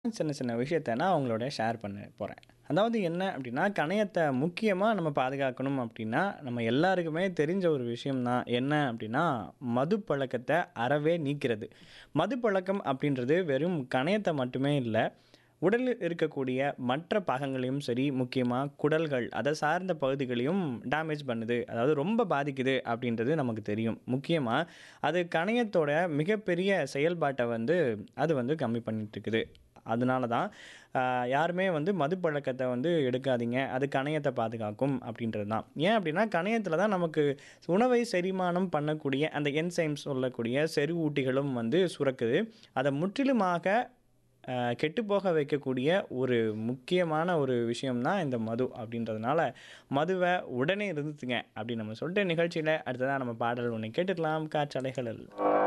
சின்ன சின்ன விஷயத்த நான் உங்களோட ஷேர் பண்ண போறேன். அதாவது என்ன அப்டின்னா, கணையத்த முக்கியமா நம்ம பாதுகாக்கணும் அப்டின்னா, நம்ம எல்லாருக்குமே தெரிஞ்ச ஒரு விஷயம் தான். என்ன அப்டின்னா, மது பழக்கத்த அறவே நீக்கிறது. மது பழக்கம் அப்டின்றது வெறும் கணையத்த மட்டுமே இல்ல, உடலில் இருக்கக்கூடிய மற்ற பாகங்களையும் சரி, முக்கியமா குடல்கள், அத சார்ந்த பகுதிகளையும் டேமேஜ் பண்ணுது. அதாவது ரொம்ப பாதிக்குது அப்டின்றது நமக்கு தெரியும். முக்கியமா அது கணையத்தோட மிகப்பெரிய செயல்பாட்ட வந்து அது வந்து கம்மி பண்ணிட்டுருக்குது. அதனால தான் அ யாருமே வந்து மது பழக்கத்த வந்து எடுக்காதீங்க. அது கணையத்த பாதுகாக்கும் அப்டின்றது தான். ஏன் அப்டின்னா, கணையத்தில தான் நமக்கு உணவை செரிமானம் பண்ணக்கூடிய அந்த என்சைம்ஸ் சொல்லக்கூடிய செறிவூட்டிகளும் வந்து சுரக்குது. அத முற்றிலுமாக அ கெட்டுப்போக வைக்கக்கூடிய ஒரு முக்கியமான ஒரு விஷயம் தான் இந்த மது அப்டின்றதுனால, மதுவ உடனே நிறுத்துங்க அப்டின்னு நம்ம சொல்லிட்டு நிகழ்ச்சியில அடுத்ததா நம்ம பாடல் ஒண்ணு கேட்டுக்கலாம் காற்றலைகளில்.